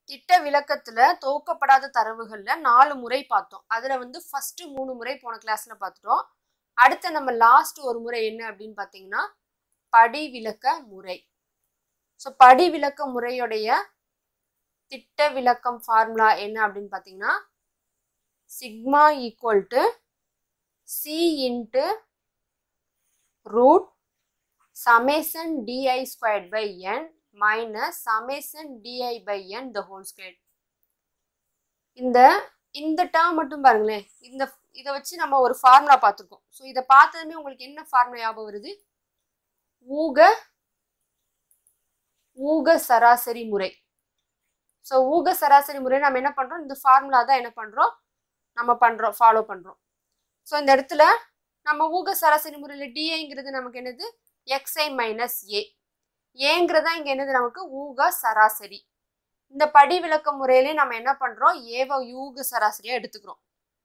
திட்ட விளக்கத்துல துவக்கப்படாத தரவுகள்ல நாலு முறை பார்த்தோம் அதுல வந்து ஃபர்ஸ்ட் மூணு முறை போன கிளாஸ்ல பார்த்துட்டோம் அடுத்து நம்ம லாஸ்ட் ஒரு முறை என்ன அப்படின்னு பார்த்தீங்கன்னா படி விளக்க முறை ஸோ படி விளக்க முறையுடைய திட்ட விளக்கம் ஃபார்முலா என்ன அப்படின்னு பார்த்தீங்கன்னா sigma equal to C into root summation DI squared by N minus summation DI by N the whole square இந்த இந்த டேர்ம் மட்டும் பாருங்களேன் இந்த இதை வச்சு நம்ம ஒரு ஃபார்முலா பார்த்துருக்கோம் ஸோ இதை பார்த்ததுமே உங்களுக்கு என்ன ஃபார்முலா ஞாபகம் வருது ஊக ஊக சராசரி முறை ஸோ ஊக சராசரி முறை நம்ம என்ன பண்ணுறோம் இந்த ஃபார்முலா தான் என்ன பண்ணுறோம் நம்ம பண்ணுறோம் ஃபாலோ பண்ணுறோம் ஸோ இந்த இடத்துல நம்ம ஊக சராசரி முறையில் டிஏங்கிறது நமக்கு என்னது எக்ஸ்ஐ மைனஸ் ஏ ஏங்கிறதா இங்கே என்னது நமக்கு ஊக சராசரி இந்த படி விளக்க முறையிலே நம்ம என்ன பண்ணுறோம் ஏவ ஊக சராசரியாக எடுத்துக்கிறோம்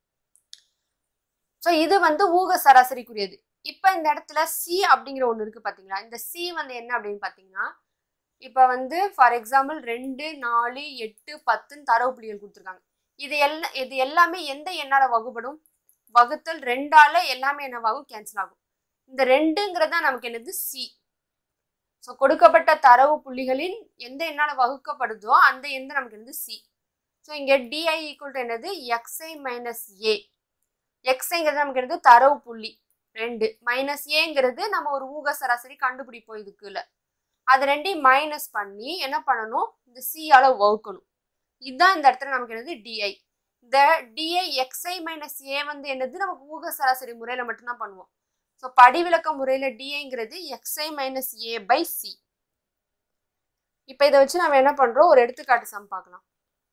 ஸோ இது வந்து ஊக சராசரிக்குரியது இப்போ இந்த இடத்துல சி அப்படிங்கிற ஒன்று இருக்குது பார்த்தீங்களா இந்த சி வந்து என்ன அப்படின்னு பார்த்தீங்கன்னா இப்போ வந்து ஃபார் எக்ஸாம்பிள் ரெண்டு நாலு எட்டு பத்துன்னு தரவு புள்ளிகள் கொடுத்துருக்காங்க இது எல்லாம் இது எல்லாமே எந்த எண்ணால் வகுப்படும் வகுத்தல் ரெண்டால எல்லாமே என்னவாகும் கேன்சல் ஆகும் இந்த ரெண்டுங்கிறது தான் நமக்கு என்னது சி ஸோ கொடுக்கப்பட்ட தரவு புள்ளிகளின் எந்த எண்ணால் வகுக்கப்படுதோ அந்த எந்த நமக்கு என்னது சி ஸோ இங்கே டிஐ ஈக்குவல் டு என்னது எக்ஸ்ஐ மைனஸ் ஏ எக்ஸ்ஐங்கிறது நமக்கு என்னது தரவு புள்ளி ரெண்டு மைனஸ் ஏங்கிறது நம்ம ஒரு ஊக சராசரி கண்டுபிடிப்போம் இதுக்குள்ள அது ரெண்டையும் மைனஸ் பண்ணி என்ன பண்ணணும் இந்த சியால வகுக்கணும் இதுதான் இந்த இடத்துல நமக்கு என்னது டிஐ இந்த டிஐ எக்ஸ்ஐ மைனஸ் ஏ வந்து என்னது நமக்கு ஊக சராசரி முறையில் மட்டும்தான் பண்ணுவோம் ஸோ படிவிலக்க முறையில் டிஐங்கிறது XI minus A by C இப்போ இதை வச்சு நம்ம என்ன பண்ணுறோம் ஒரு எடுத்துக்காட்டு சம் பார்க்கலாம்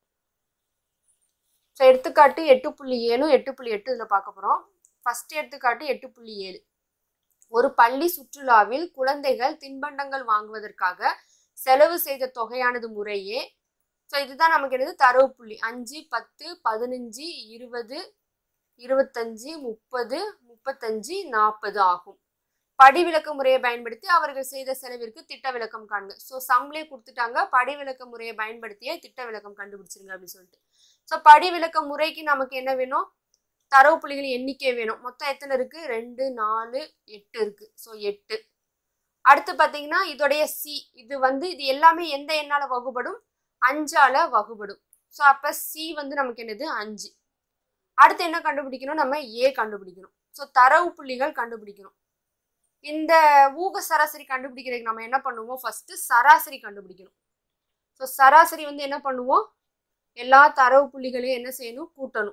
ஸோ எடுத்துக்காட்டு எட்டு புள்ளி ஏழும் எட்டு புள்ளி எட்டு இதில் பார்க்க போகிறோம் ஃபர்ஸ்ட் எடுத்துக்காட்டு எட்டு புள்ளி ஏழு ஒரு பள்ளி சுற்றுலாவில் குழந்தைகள் தின்பண்டங்கள் வாங்குவதற்காக செலவு செய்த தொகையானது முறையே ஸோ இதுதான் நமக்கு என்னது தரவு புள்ளி அஞ்சு பத்து பதினஞ்சு இருபது இருபத்தஞ்சு முப்பது முப்பத்தஞ்சு நாற்பது ஆகும் படி விளக்க முறையை பயன்படுத்தி அவர்கள் செய்த செலவிற்கு திட்ட விளக்கம் காண்க ஸோ சம்லே கொடுத்துட்டாங்க படி விளக்க முறையை பயன்படுத்தியே திட்ட விளக்கம் கண்டுபிடிச்சிருங்க அப்படின்னு சொல்லிட்டு ஸோ படி விளக்க முறைக்கு நமக்கு என்ன வேணும் தரவு புள்ளிகள் எண்ணிக்கை வேணும் மொத்தம் எத்தனை இருக்கு ரெண்டு நாலு எட்டு இருக்கு ஸோ எட்டு அடுத்து பார்த்தீங்கன்னா இதோடைய சி இது வந்து இது எல்லாமே எந்த எண்ணால வகுபடும் அஞ்சால வகுபடும் ஸோ அப்போ சி வந்து நமக்கு என்னது அஞ்சு அடுத்து என்ன கண்டுபிடிக்கணும் நம்ம ஏ கண்டுபிடிக்கணும் ஸோ தரவு புள்ளிகள் கண்டுபிடிக்கணும் இந்த ஊக சராசரி கண்டுபிடிக்கிறதுக்கு நம்ம என்ன பண்ணுவோம் ஃபர்ஸ்ட் சராசரி கண்டுபிடிக்கணும் ஸோ சராசரி வந்து என்ன பண்ணுவோம் எல்லா தரவு புள்ளிகளையும் என்ன செய்யணும் கூட்டணும்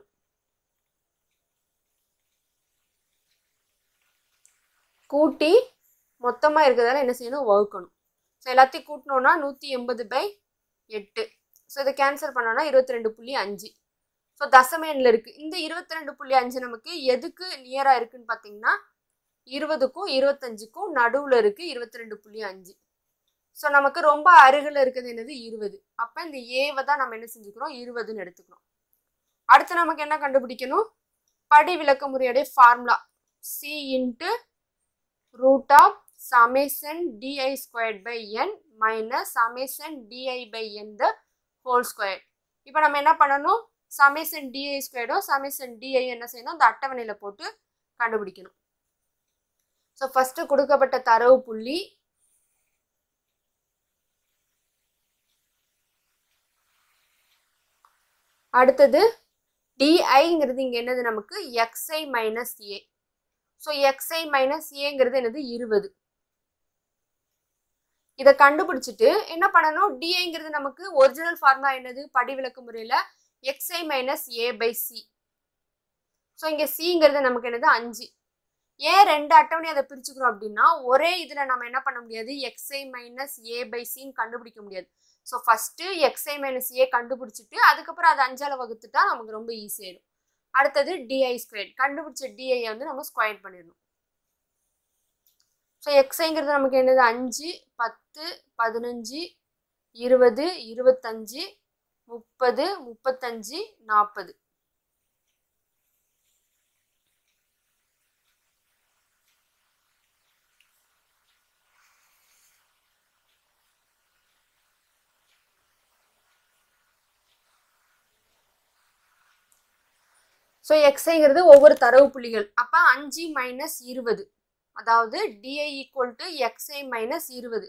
கூட்டி மொத்தமாக இருக்கிறதால என்ன செய்யணும் வகுக்கணும் ஸோ எல்லாத்தையும் கூட்டினோன்னா நூற்றி எண்பது பை எட்டு ஸோ இதை கேன்சல் பண்ணோன்னா இருபத்தி ரெண்டு புள்ளி அஞ்சு ஸோ தசம எண்ணில் இருக்குது இந்த இருபத்தி ரெண்டு புள்ளி அஞ்சு நமக்கு எதுக்கு நியராக இருக்குன்னு பார்த்தீங்கன்னா இருபதுக்கும் இருபத்தஞ்சுக்கும் நடுவில் இருக்குது இருபத்தி ரெண்டு புள்ளி அஞ்சு ஸோ நமக்கு ரொம்ப அருகில் இருக்கிறது என்னது இருபது அப்போ இந்த ஏவை தான் நம்ம என்ன செஞ்சுக்கிறோம் இருபதுன்னு எடுத்துக்கிறோம் அடுத்து நமக்கு என்ன கண்டுபிடிக்கணும் படி விளக்க முறையுடைய formula C into root of summation DI squared by N minus summation DI by N the whole square இப்போ நம்ம என்ன பண்ணணும் சமேசன் டிஐ ஸ்கொயர்டோ சமேசன் டிஐ என்ன செய்யணும் அந்த அட்டவணையில் போட்டு கண்டுபிடிக்கணும் ஸோ ஃபஸ்ட்டு கொடுக்கப்பட்ட தரவு புள்ளி அடுத்தது டிஐங்கிறது இங்கே என்னது நமக்கு XI minus A so XI minus ஏங்கிறது என்னது இருபது இதை கண்டுபிடிச்சிட்டு என்ன பண்ணணும் டிஐங்கிறது நமக்கு ஒரிஜினல் ஃபார்முலா என்னது படி விளக்கு முறையில் XI minus A by C so இங்கே சிங்கிறது நமக்கு என்னது அஞ்சு ஏன் ரெண்டு அட்டவணை அதை பிரிச்சுக்கிறோம் அப்படின்னா ஒரே இதில் நம்ம என்ன பண்ண முடியாது எக்ஸ்ஐ மைனஸ் ஏ பை சின்னு கண்டுபிடிக்க முடியாது so first XI minus A கண்டுபிடிச்சிட்டு அதுக்கப்புறம் அது அஞ்சால வகுத்துட்டா நமக்கு ரொம்ப ஈஸியாயிடும் அடுத்தது டிஐ ஸ்கொயர் கண்டுபிடிச்ச டிஐ வந்து நம்ம ஸ்கொயர் பண்ணிடணும் ஸோ எக்ஸைங்கிறது நமக்கு என்னது அஞ்சு பத்து பதினஞ்சு இருபது இருபத்தஞ்சு முப்பது முப்பத்தஞ்சு நாற்பது ஸோ எக்ஸைங்கிறது ஒவ்வொரு தரவு புள்ளிகள் அப்போ அஞ்சு மைனஸ் இருபது அதாவது DI equal to XI minus இருபது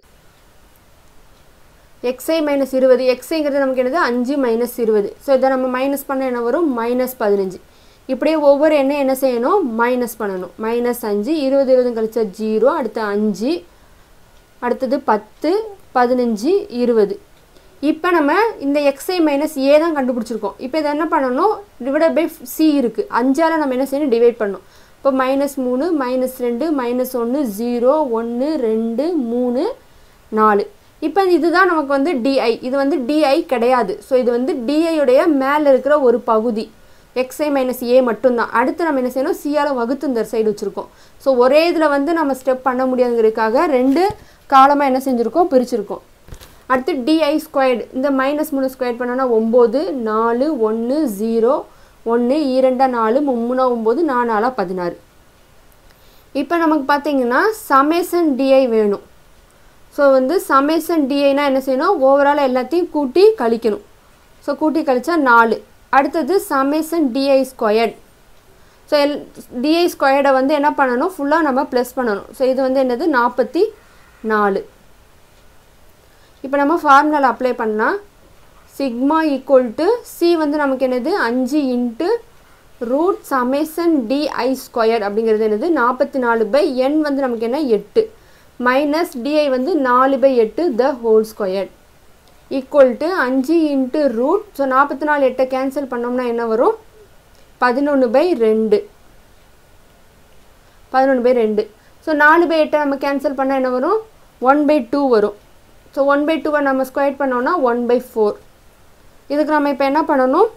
எக்ஸ்ஐ மைனஸ் இருபது எக்ஸைங்கிறது நமக்கு என்னது அஞ்சு மைனஸ் இருபது ஸோ இதை நம்ம மைனஸ் பண்ண என்ன வரும் மைனஸ் பதினஞ்சு இப்படியே ஒவ்வொரு எண்ணெய் என்ன செய்யணும் மைனஸ் பண்ணணும் மைனஸ் அஞ்சு இருபது இருபது கழிச்சா ஜீரோ அடுத்து அஞ்சு அடுத்தது பத்து பதினஞ்சு இருபது இப்போ நம்ம இந்த எக்ஸ்ஐ மைனஸ் ஏ தான் கண்டுபிடிச்சிருக்கோம் இப்போ இதை என்ன பண்ணணும் டிவைட் பை சி இருக்குது அஞ்சால் நம்ம என்ன செய்யணும் டிவைட் பண்ணணும் இப்போ மைனஸ் மூணு மைனஸ் ரெண்டு மைனஸ் ஒன்று ஜீரோ ஒன்று ரெண்டு மூணு நாலு இப்போ இதுதான் நமக்கு வந்து டிஐ இது வந்து டிஐ கிடையாது ஸோ இது வந்து டிஐயுடைய மேலே இருக்கிற ஒரு பகுதி எக்ஸ்ஐ மைனஸ் ஏ மட்டும்தான் அடுத்து நம்ம என்ன செய்யணும் சியால் வகுத்து இந்த சைடு வச்சுருக்கோம் ஸோ ஒரே இதில் வந்து நம்ம ஸ்டெப் பண்ண முடியாதுங்கிறதுக்காக ரெண்டு காலமாக என்ன செஞ்சுருக்கோம் பிரிச்சிருக்கோம் அடுத்து டிஐ ஸ்கொயர்டு இந்த மைனஸ் மூணு ஸ்கொயர் பண்ணோன்னா ஒம்பது நாலு ஒன்று ஜீரோ ஒன்று இரண்டா நாலு மும்மூணா ஒம்பது நாலு நாலா பதினாறு இப்போ நமக்கு பார்த்தீங்கன்னா சமேசன் டிஐ வேணும் ஸோ வந்து சமேசன் டிஐனா என்ன செய்யணும் ஓவரால் எல்லாத்தையும் கூட்டி கழிக்கணும் ஸோ கூட்டி கழிச்சா நாலு அடுத்தது சமேசன் டிஐ ஸ்கொயர்ட் ஸோ எல் டிஐ ஸ்கொயர்டை வந்து என்ன பண்ணணும் ஃபுல்லாக நம்ம ப்ளஸ் பண்ணணும் ஸோ இது வந்து என்னது நாற்பத்தி நாலு இப்போ நம்ம ஃபார்முலாவில் அப்ளை பண்ணால் சிக்மா ஈக்குவல் டு சி வந்து நமக்கு என்னது அஞ்சு into root summation DI square அப்படிங்கிறது என்னது நாற்பத்தி நாலு பை என் வந்து நமக்கு என்ன எட்டு மைனஸ் டிஐ வந்து நாலு பை எட்டு the whole square equal to அஞ்சு இன்ட்டு ரூட் ஸோ நாற்பத்தி நாலு எட்டை கேன்சல் பண்ணோம்னா என்ன வரும் பதினொன்று பை ரெண்டு பதினொன்று பை ரெண்டு ஸோ நாலு பை எட்டை நம்ம கேன்சல் பண்ணால் என்ன வரும் ஒன் பை டூ வரும் ஸோ ஒன் பை டூவை நம்ம ஸ்கொயர் பண்ணோம்னா ஒன் பை ஃபோர் இதுக்கு நம்ம இப்போ என்ன பண்ணணும்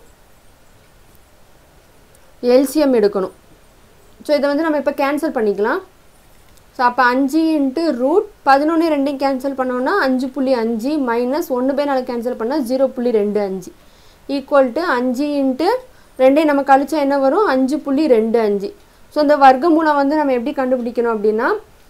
எல்சிஎம் எடுக்கணும் ஸோ இதை வந்து நம்ம இப்போ கேன்சல் பண்ணிக்கலாம் ஸோ அப்போ அஞ்சு இன்ட்டு ரூட் பதினொன்று ரெண்டையும் கேன்சல் பண்ணோன்னா அஞ்சு புள்ளி அஞ்சு மைனஸ் ஒன்று பை நாலு கேன்சல் பண்ணால் ஜீரோ புள்ளி ரெண்டு அஞ்சு ஈக்குவல் டு அஞ்சு இன்ட்டு ரெண்டையும் நம்ம கழிச்சா என்ன வரும் அஞ்சு புள்ளி ரெண்டு அஞ்சு ஸோ இந்த வர்க்கமூலம் வந்து நம்ம எப்படி கண்டுபிடிக்கணும் அப்படின்னா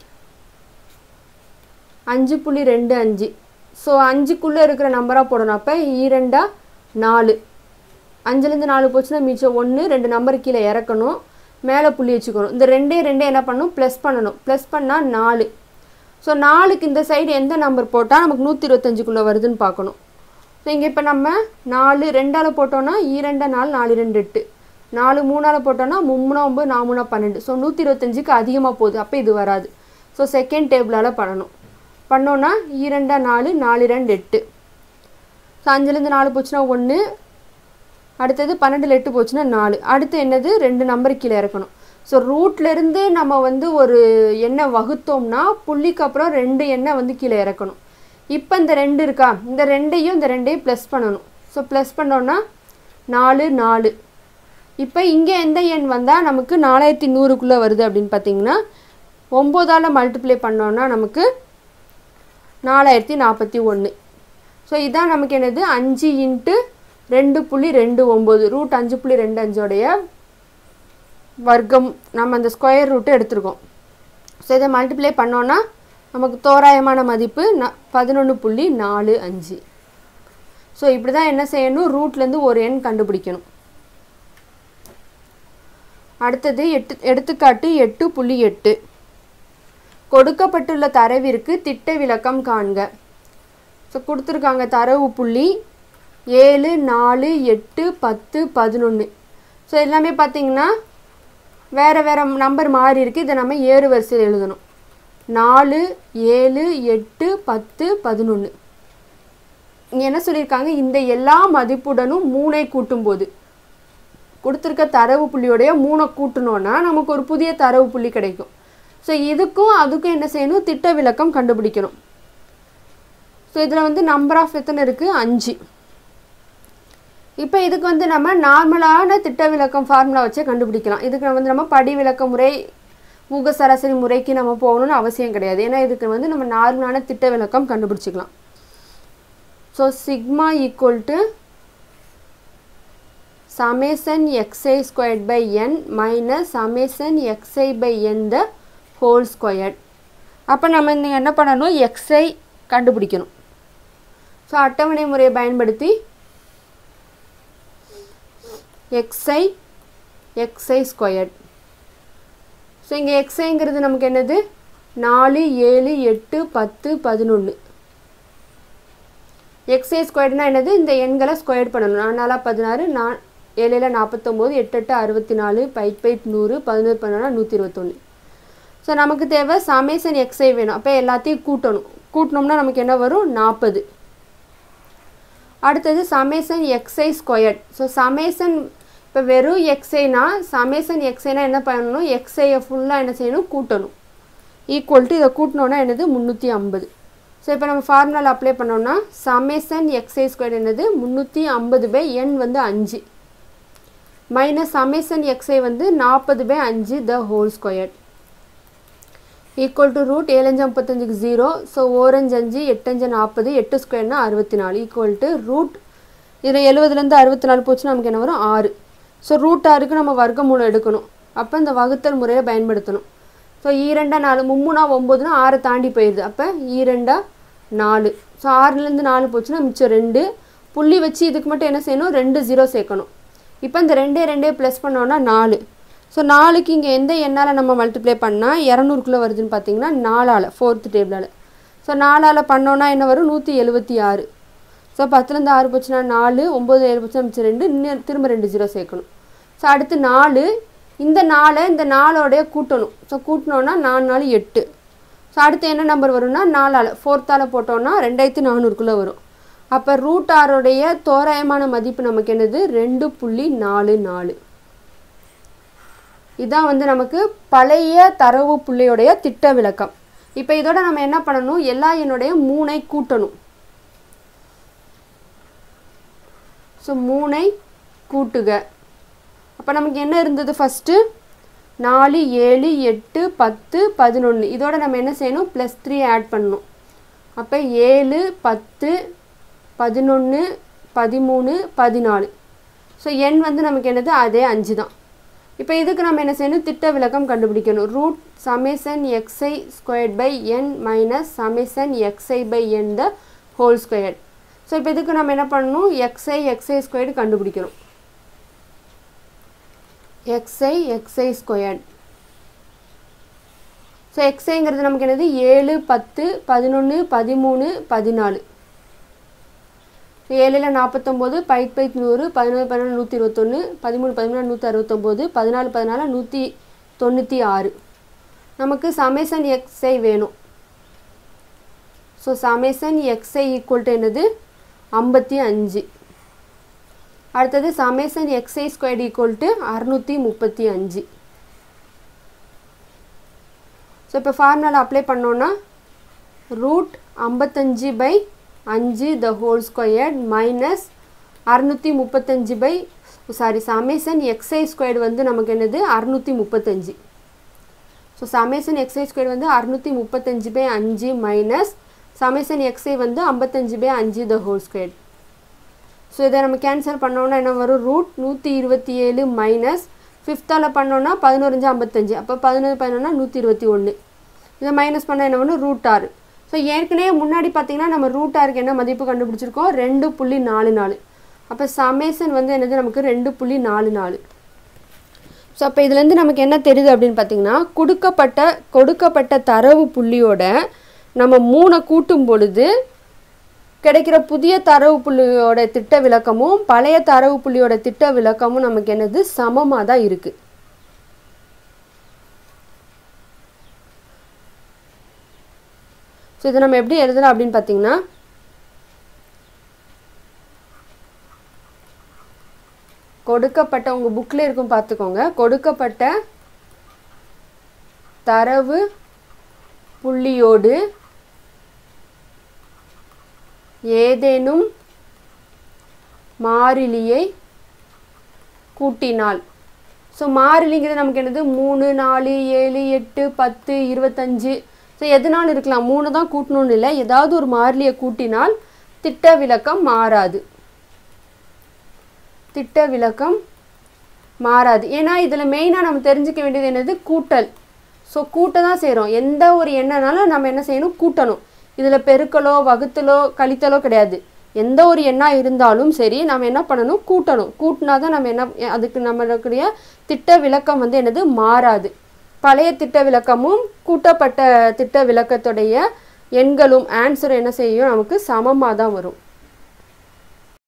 அஞ்சு புள்ளி ரெண்டு அஞ்சு ஸோ அஞ்சுக்குள்ளே இருக்கிற நம்பராக போடணும் அப்போ ஈரெண்டா நாலு அஞ்சுலேருந்து நாலு போச்சுன்னா மிச்சம் ஒன்று ரெண்டு நம்பர் கீழே இறக்கணும் மேலே புள்ளி வச்சுக்கணும் இந்த ரெண்டே ரெண்டே என்ன பண்ணணும் ப்ளஸ் பண்ணணும் ப்ளஸ் பண்ணால் நாலு ஸோ நாலுக்கு இந்த சைடு எந்த நம்பர் போட்டால் நமக்கு நூற்றி இருபத்தஞ்சுக்குள்ளே வருதுன்னு பார்க்கணும் ஸோ இங்கே இப்போ நம்ம நாலு ரெண்டால் போட்டோன்னா ஈரெண்டா நாலு நாலு ரெண்டு எட்டு நாலு மூணால் போட்டோன்னா மும்மூணா ஒம்பது நாமூணா பன்னெண்டு ஸோ நூற்றி இருபத்தஞ்சுக்கு அதிகமாக போகுது அப்போ இது வராது ஸோ செகண்ட் டேபிளால் பண்ணணும் பண்ணோன்னா ஈரெண்டா நாலு நாலு ரெண்டு எட்டு ஸோ அஞ்சுலேருந்து நாலு போச்சுன்னா ஒன்று அடுத்தது பன்னெண்டில் எட்டு போச்சுன்னா நாலு அடுத்து என்னது ரெண்டு நம்பர் கீழே இறக்கணும் ஸோ ரூட்லேருந்து நம்ம வந்து ஒரு எண்ணெய் வகுத்தோம்னா புள்ளிக்கு அப்புறம் ரெண்டு எண்ணெய் வந்து கீழே இறக்கணும் இப்போ இந்த ரெண்டு இருக்கா இந்த ரெண்டையும் இந்த ரெண்டையும் ப்ளஸ் பண்ணணும் ஸோ ப்ளஸ் பண்ணோன்னா நாலு நாலு இப்போ இங்கே எந்த எண் வந்தால் நமக்கு நாலாயிரத்தி நூறுக்குள்ளே வருது அப்படின்னு பார்த்தீங்கன்னா ஒம்போதால் மல்டிப்ளை பண்ணோன்னா நமக்கு நாலாயிரத்தி நாற்பத்தி ஒன்று ஸோ இதான் நமக்கு என்னது அஞ்சு இன்ட்டு ரெண்டு புள்ளி ரெண்டு ஒம்பது ரூட் அஞ்சு புள்ளி ரெண்டு அஞ்சோடைய வர்க்கம் நம்ம அந்த ஸ்கொயர் ரூட்டு எடுத்திருக்கோம் ஸோ இதை மல்டிப்ளை பண்ணோன்னா நமக்கு தோராயமான மதிப்பு ந பதினொன்று புள்ளி நாலு அஞ்சு ஸோ இப்படி தான் என்ன செய்யணும் ரூட்லேருந்து ஒரு எண் கண்டுபிடிக்கணும் அடுத்தது எட்டு எடுத்துக்காட்டு எட்டு புள்ளி எட்டு கொடுக்கப்பட்டுள்ள தரவிற்கு திட்ட விளக்கம் காண்க ஸோ கொடுத்துருக்காங்க தரவு புள்ளி ஏழு நாலு எட்டு பத்து பதினொன்று ஸோ எல்லாமே பார்த்தீங்கன்னா வேறு வேறு நம்பர் மாறி இருக்குது இதை நம்ம ஏறு வரிசையில் எழுதணும் நாலு ஏழு எட்டு பத்து பதினொன்று இங்கே என்ன சொல்லியிருக்காங்க இந்த எல்லா மதிப்புடனும் மூணை கூட்டும்போது கொடுத்துருக்க தரவு புள்ளியோடைய மூணை கூட்டணும்னா நமக்கு ஒரு புதிய தரவு புள்ளி கிடைக்கும் ஸோ இதுக்கும் அதுக்கும் என்ன செய்யணும் திட்ட விளக்கம் கண்டுபிடிக்கணும் ஸோ இதில் வந்து நம்பர் ஆஃப் எத்தனை இருக்குது அஞ்சு இப்போ இதுக்கு வந்து நம்ம நார்மலான திட்ட விளக்கம் ஃபார்முலா வச்சே கண்டுபிடிக்கலாம் இதுக்கு வந்து நம்ம படி விளக்க முறை ஊக சராசரி முறைக்கு நம்ம போகணும்னு அவசியம் கிடையாது ஏன்னா இதுக்கு வந்து நம்ம நார்மலான திட்ட விளக்கம் கண்டுபிடிச்சிக்கலாம் so sigma equal to summation XI squared by N minus summation XI by N the whole squared அப்போ நம்ம இந்த என்ன பண்ணணும் எக்ஸ்ஐ கண்டுபிடிக்கணும் ஸோ அட்டவணை முறையை பயன்படுத்தி எக்ஸ்ஐ எக்ஸ்ஐ ஸ்கொயர்ட் ஸோ இங்கே எக்ஸ்ஐங்கிறது நமக்கு என்னது நாலு ஏழு எட்டு பத்து பதினொன்று எக்ஸ்ஐ ஸ்கொயர்டுனா என்னது இந்த எண்களை ஸ்கொயர் பண்ணணும் நான் நாலா பதினாறு நான் ஏழில் நாற்பத்தொம்போது எட்டு எட்டு அறுபத்தி நாலு பைட் பைட் நூறு பதினோரு பதினொன்று நூற்றி இருபத்தொன்று ஸோ நமக்கு தேவை சமேசன் எக்ஸ்ஐ வேணும் அப்போ எல்லாத்தையும் கூட்டணும் கூட்டினோம்னா நமக்கு என்ன வரும் நாற்பது அடுத்தது summation XI squared so summation இப்போ வெறும் எக்ஸ்ஐனா சமேசன் எக்ஸ்ஐனா என்ன பண்ணணும் எக்ஸ்ஐயை ஃபுல்லாக என்ன செய்யணும் கூட்டணும் ஈக்குவல் டு இதை கூட்டினோன்னா என்னது முந்நூற்றி ஐம்பது ஸோ இப்போ நம்ம ஃபார்முலாவில் அப்ளை பண்ணோம்னா சமேசன் எக்ஸ்ஐ ஸ்கொயர் என்னது முந்நூற்றி ஐம்பது பை என் வந்து அஞ்சு மைனஸ் சமேசன் எக்ஸ்ஐ வந்து நாற்பது பை அஞ்சு the whole square equal to root ஏழஞ்சு முப்பத்தஞ்சுக்கு ஜீரோ ஸோ ஓரஞ்சு அஞ்சு எட்டஞ்சு நாற்பது எட்டு ஸ்கொயர்னா அறுபத்தி நாலு ஈக்குவல் டு ரூட் இதில் எழுபதுலேருந்து அறுபத்தி நாலு போச்சுன்னா நமக்கு என்ன வரும் ஆறு ஸோ ரூட் ஆறுக்கு நம்ம வர்க்கமூலம் எடுக்கணும் அப்போ இந்த வகுத்தல் முறையை பயன்படுத்தணும் ஸோ ஈரெண்டா நாலு மும்மூணா ஒம்போதுனா ஆறை தாண்டி போயிடுது அப்போ ஈரெண்டா நாலு ஸோ ஆறுலேருந்து நாலு போச்சுன்னா மிச்சம் ரெண்டு புள்ளி வச்சு இதுக்கு மட்டும் என்ன செய்யணும் ரெண்டு ஜீரோ சேர்க்கணும் இப்போ இந்த ரெண்டே ரெண்டே ப்ளஸ் பண்ணோன்னா நாலு ஸோ நாலுக்கு இங்கே எந்த எண்ணால் நம்ம மல்டிப்ளை பண்ணால் இரநூறுக்குள்ளே வருதுன்னு பார்த்தீங்கன்னா நாலால் ஃபோர்த்து டேபிளால் ஸோ நாலால் பண்ணோன்னா என்ன வரும் நூற்றி எழுபத்தி ஆறு ஸோ பத்துலேருந்து ஆறு போச்சுன்னா நாலு ஒம்பது ஏழு போச்சுன்னா மிச்சம் ரெண்டு இன்னும் திரும்ப ரெண்டு ஜீரோ சேர்க்கணும் ஸோ அடுத்து நாலு இந்த நாலை இந்த நாலோடைய கூட்டணும் ஸோ கூட்டினோன்னா நாலு நாலு எட்டு ஸோ அடுத்து என்ன நம்பர் வரும்னா நாலால் ஃபோர்த்தால் போட்டோன்னா ரெண்டாயிரத்தி நானூறுக்குள்ளே வரும் அப்போ ரூட் ஆரோடைய தோராயமான மதிப்பு நமக்கு என்னது ரெண்டு புள்ளி நாலு நாலு இதான் வந்து நமக்கு பழைய தரவு புள்ளியோடைய திட்ட விளக்கம் இப்போ இதோட நம்ம என்ன பண்ணணும் எல்லா எண்ணுடைய மூனை கூட்டணும் ஸோ மூனை கூட்டுக அப்போ நமக்கு என்ன இருந்தது ஃபஸ்ட்டு நாலு ஏழு எட்டு பத்து பதினொன்று இதோட நம்ம என்ன செய்யணும் ப்ளஸ் த்ரீ ஆட் பண்ணணும் அப்போ ஏழு பத்து பதினொன்று பதிமூணு பதினாலு ஸோ எண் வந்து நமக்கு என்னது அதே அஞ்சு தான் இப்போ இதுக்கு நம்ம என்ன செய்யணும் திட்ட விளக்கம் கண்டுபிடிக்கணும் root summation XI squared by N minus summation XI by N the whole square so இப்போ இதுக்கு நம்ம என்ன பண்ணணும் எக்ஸ்ஐ எக்ஸ்ஐ ஸ்கொயர்டு கண்டுபிடிக்கணும் எக்ஸ்ஐ எக்ஸ்ஐ ஸ்கொயர்ட் ஸோ எக்ஸ்ஐங்கிறது நமக்கு என்னது ஏழு பத்து பதினொன்று பதிமூணு பதினாலு ஏழில் நாற்பத்தொம்போது பைட் பைட் நூறு பதினொன்று பதினொன்று நூற்றி இருபத்தொன்று பதிமூணு பதிமூணு நூற்றி அறுபத்தொம்போது பதினாலு பதினாலு நூற்றி தொண்ணூற்றி ஆறு நமக்கு சமேசன் எக்ஸ்ஐ வேணும் so summation XI equal to என்னது ஐம்பத்தி அஞ்சு அடுத்தது summation XI squared equal to அறுநூற்றி முப்பத்தி அஞ்சு ஸோ இப்போ ஃபார்முலா அப்ளை பண்ணோன்னா ரூட் ஐம்பத்தஞ்சு பை அஞ்சு த ஹோல் ஸ்கொயர்ட் மைனஸ் அறுநூற்றி முப்பத்தஞ்சு by sorry summation XI squared வந்து நமக்கு என்னது அறுநூற்றி முப்பத்தஞ்சு ஸோ சமேசன் எக்ஸ்ஐ ஸ்கொயர்டு வந்து அறுநூற்றி முப்பத்தஞ்சு பை அஞ்சு மைனஸ் சமேசன் எக்ஸ்ஐ வந்து ஐம்பத்தஞ்சு பை அஞ்சு த ஹோல் ஸ்கொயர்ட் ஸோ இதை நம்ம கேன்சல் பண்ணோன்னா என்ன வரும் ரூட் நூற்றி இருபத்தி ஏழு மைனஸ் ஃபிஃப்த்தால் பண்ணோன்னா பதினோரஞ்சு ஐம்பத்தஞ்சு அப்போ பதினொன்று பதினொன்னா நூற்றி இருபத்தி ஒன்று இதை மைனஸ் பண்ணால் என்ன வரும் ரூட் ஆறு ஸோ ஏற்கனவே முன்னாடி பார்த்தீங்கன்னா நம்ம ரூட் ஆருக்கு என்ன மதிப்பு கண்டுபிடிச்சிருக்கோம் ரெண்டு புள்ளி நாலு நாலு அப்போ சமேசன் வந்து என்னது நமக்கு ரெண்டு புள்ளி நாலு நாலு ஸோ அப்போ இதுலேருந்து நமக்கு என்ன தெரியுது அப்படின்னு பார்த்தீங்கன்னா கொடுக்கப்பட்ட கொடுக்கப்பட்ட தரவு புள்ளியோட நம்ம மூணை கூட்டும் பொழுது கிடைக்கிற புதிய தரவு புள்ளியோட திட்ட விளக்கமும் பழைய தரவு புள்ளியோட திட்ட விளக்கமும் நமக்கு என்னது சமமாக தான் இருக்குது ஸோ இதை நம்ம எப்படி எழுதலாம் அப்படின்னு பார்த்தீங்கன்னா கொடுக்கப்பட்ட உங்கள் புக்கில் இருக்கும் பார்த்துக்கோங்க கொடுக்கப்பட்ட தரவு புள்ளியோடு ஏதேனும் மாறிலியை கூட்டினால் ஸோ மாறிலிங்கிறது நமக்கு என்னது மூணு நாலு ஏழு எட்டு பத்து இருபத்தஞ்சு ஸோ எதனாலும் இருக்கலாம் மூணு தான் கூட்டணும்னு இல்லை ஏதாவது ஒரு மாறிலியை கூட்டினால் திட்ட விளக்கம் மாறாது திட்ட விளக்கம் மாறாது ஏன்னா இதில் மெயினாக நம்ம தெரிஞ்சுக்க வேண்டியது என்னது கூட்டல் ஸோ கூட்ட தான் செய்கிறோம் எந்த ஒரு எண்ணனாலும் நம்ம என்ன செய்யணும் கூட்டணும் இதில் பெருக்கலோ வகுத்தலோ கழித்தலோ கிடையாது எந்த ஒரு எண்ணாக இருந்தாலும் சரி நம்ம என்ன பண்ணணும் கூட்டணும் கூட்டினா தான் நம்ம என்ன அதுக்கு நம்மளுடைய திட்ட விளக்கம் வந்து என்னது மாறாது பழைய திட்ட விளக்கமும் கூட்டப்பட்ட திட்ட விளக்கத்துடைய எண்களும் ஆன்சரும் என்ன செய்யும் நமக்கு சமமாக தான் வரும்